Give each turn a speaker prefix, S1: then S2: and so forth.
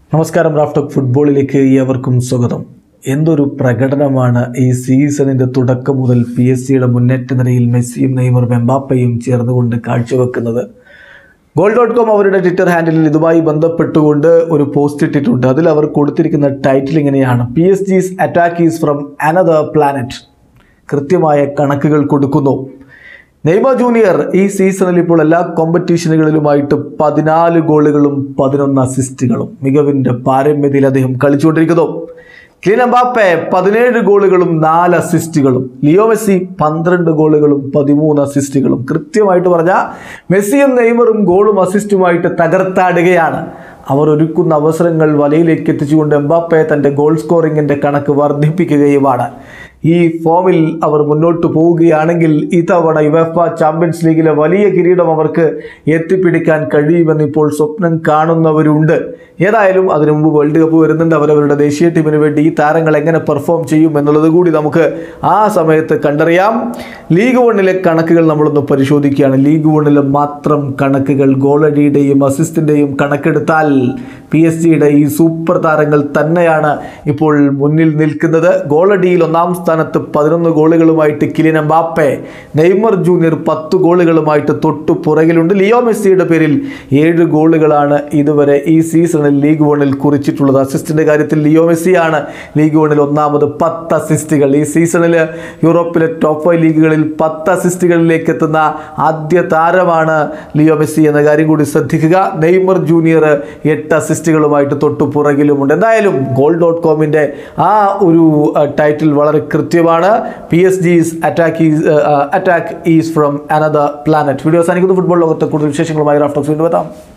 S1: നമസ്കാരം റാഫ്റ്റോക്ക് ഫുട്ബോളിലേക്ക് ഏവർക്കും സ്വാഗതം എന്തൊരു പ്രകടനമാണ് ഈ സീസണിൻ്റെ തുടക്കം മുതൽ പി എസ് സിയുടെ മുന്നേറ്റ നിരയിൽ മെസ്സിയും നെയ്മറും എംബാപ്പയും ചേർന്നുകൊണ്ട് കാഴ്ചവെക്കുന്നത് ഗോൾ ഡോട്ട് കോം അവരുടെ ട്വിറ്റർ ഹാൻഡിലിൽ ഇതുമായി ബന്ധപ്പെട്ടുകൊണ്ട് ഒരു പോസ്റ്റ് ഇട്ടിട്ടുണ്ട് അതിൽ അവർ കൊടുത്തിരിക്കുന്ന ടൈറ്റിൽ ഇങ്ങനെയാണ് P S G's attack is from another planet കൃത്യമായ കണക്കുകൾ കൊടുക്കുന്നു നെയ്മർ ജൂനിയർ ഈ സീസണിൽ ഇപ്പോൾ എല്ലാ കോമ്പറ്റീഷനുകളിലുമായിട്ട് പതിനാല് ഗോളുകളും പതിനൊന്ന് അസിസ്റ്റുകളും മികവിൻ്റെ പാരമ്യതയിൽ അദ്ദേഹം കളിച്ചുകൊണ്ടിരിക്കുന്നു ക്ലീൻ എംബാപ്പെ പതിനേഴ് ഗോളുകളും നാല് അസിസ്റ്റുകളും ലിയോ മെസ്സി പന്ത്രണ്ട് ഗോളുകളും പതിമൂന്ന് അസിസ്റ്റുകളും കൃത്യമായിട്ട് പറഞ്ഞാൽ മെസ്സിയും നെയ്മറും ഗോളും അസിസ്റ്റുമായിട്ട് തകർത്താടുകയാണ് അവർ ഒരുക്കുന്ന അവസരങ്ങൾ വലയിലേക്ക് എത്തിച്ചുകൊണ്ട് എംബാപ്പെ തൻ്റെ ഗോൾ സ്കോറിങ്ങിൻ്റെ കണക്ക് വർദ്ധിപ്പിക്കുകയുമാണ് ഈ ഫോമിൽ അവർ മുന്നോട്ട് പോവുകയാണെങ്കിൽ ഇത്തവണ യുവഫ ചാമ്പ്യൻസ് ലീഗിലെ വലിയ കിരീടം അവർക്ക് എത്തിപ്പിടിക്കാൻ കഴിയുമെന്ന് ഇപ്പോൾ സ്വപ്നം കാണുന്നവരുണ്ട് ഏതായാലും അതിനു മുമ്പ് വേൾഡ് കപ്പ് വരുന്നുണ്ട് അവരവരുടെ ദേശീയ ടീമിന് വേണ്ടി ഈ താരങ്ങൾ എങ്ങനെ പെർഫോം ചെയ്യും എന്നുള്ളത് കൂടി നമുക്ക് ആ സമയത്ത് കണ്ടറിയാം ലീഗ് വണ്ണിലെ കണക്കുകൾ നമ്മളൊന്ന് പരിശോധിക്കുകയാണ് ലീഗ് വണ്ണിലെ മാത്രം കണക്കുകൾ ഗോളടിയുടെയും അസിസ്റ്റിൻ്റെയും കണക്കെടുത്താൽ പി എസ് ജിയുടെ ഈ സൂപ്പർ താരങ്ങൾ തന്നെയാണ് ഇപ്പോൾ മുന്നിൽ നിൽക്കുന്നത് ഗോളടിയിൽ ഒന്നാം സ്ഥാനത്ത് പതിനൊന്ന് ഗോളുകളുമായിട്ട് കിലിൻ എംബാപ്പെ നെയ്മർ ജൂനിയർ പത്ത് ഗോളുകളുമായിട്ട് തൊട്ടു പുറകിലുണ്ട് ലിയോ മെസ്സിയുടെ പേരിൽ ഏഴ് ഗോളുകളാണ് ഇതുവരെ ഈ സീസണിൽ ലീഗ് വണ്ണിൽ കുറിച്ചിട്ടുള്ളത് അസിസ്റ്റിൻ്റെ കാര്യത്തിൽ ലിയോ മെസ്സിയാണ് ലീഗ് വണ്ണിൽ ഒന്നാമത് പത്ത് അസിസ്റ്റുകൾ ഈ സീസണിൽ യൂറോപ്പിലെ ടോപ്പ് ഫൈവ് ലീഗുകളിൽ പത്ത് അസിസ്റ്റുകളിലേക്ക് എത്തുന്ന ആദ്യ താരമാണ് ലിയോ മെസ്സി എന്ന കാര്യം കൂടി ശ്രദ്ധിക്കുക നെയ്മർ ജൂനിയർ എട്ട് അസിസ്റ്റുകളുമായിട്ട് തൊട്ടു പുറകിലുമുണ്ട് എന്തായാലും ഗോൾ ഡോട്ട് കോമിൻ്റെ ആ ഒരു ടൈറ്റിൽ വളരെ കൃത്യമാണ് P S G's attack is attack is from another planet video അവസാനിക്കുന്ന ഫുട്ബോൾ ലോകത്തെ കൂടുതൽ വിശേഷങ്ങളുമായി റാഫ്റ്റോക്സ് വീണ്ടും എത്താം